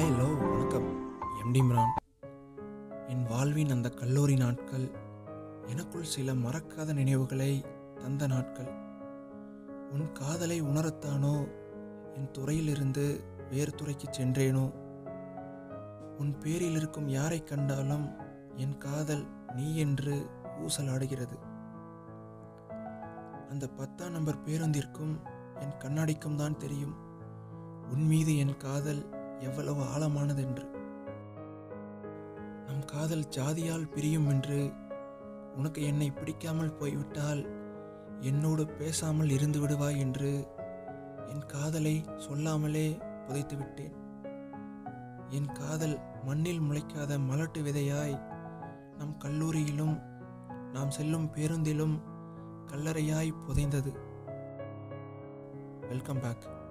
hi hello வணக்கம் MD Imran என் வாழ்வின் அந்த கல்லூரி நாட்கள் எனக்குள் சில மறக்காத நினைவுகளை தந்த நாட்கள் உன் காதலை உணரத்தானோ என் துறையிலிருந்து வேறு துறைக்கு சென்றேனோ உன் பேரில் இருக்கும் யாரை கண்டாலும் என் காதல் நீ என்று ஊசலாடுகிறது அந்த பத்தாம் நம்பர் பேருந்திற்கும் என் கண்ணாடிக்கும் தான் தெரியும் உன் மீது என் காதல் எவ்வளவு ஆழமானதென்று நம் காதல் ஜாதியால் பிரியும் என்று உனக்கு என்னை பிடிக்காமல் போய்விட்டால் என்னோடு பேசாமல் இருந்து விடுவாய் என்று என் காதலை சொல்லாமலே புதைத்து விட்டேன் என் காதல் மண்ணில் முளைக்காத மலட்டு விதையாய் நம் கல்லூரியிலும் நாம் செல்லும் பேருந்திலும் கல்லறையாய் புதைந்தது வெல்கம் பேக்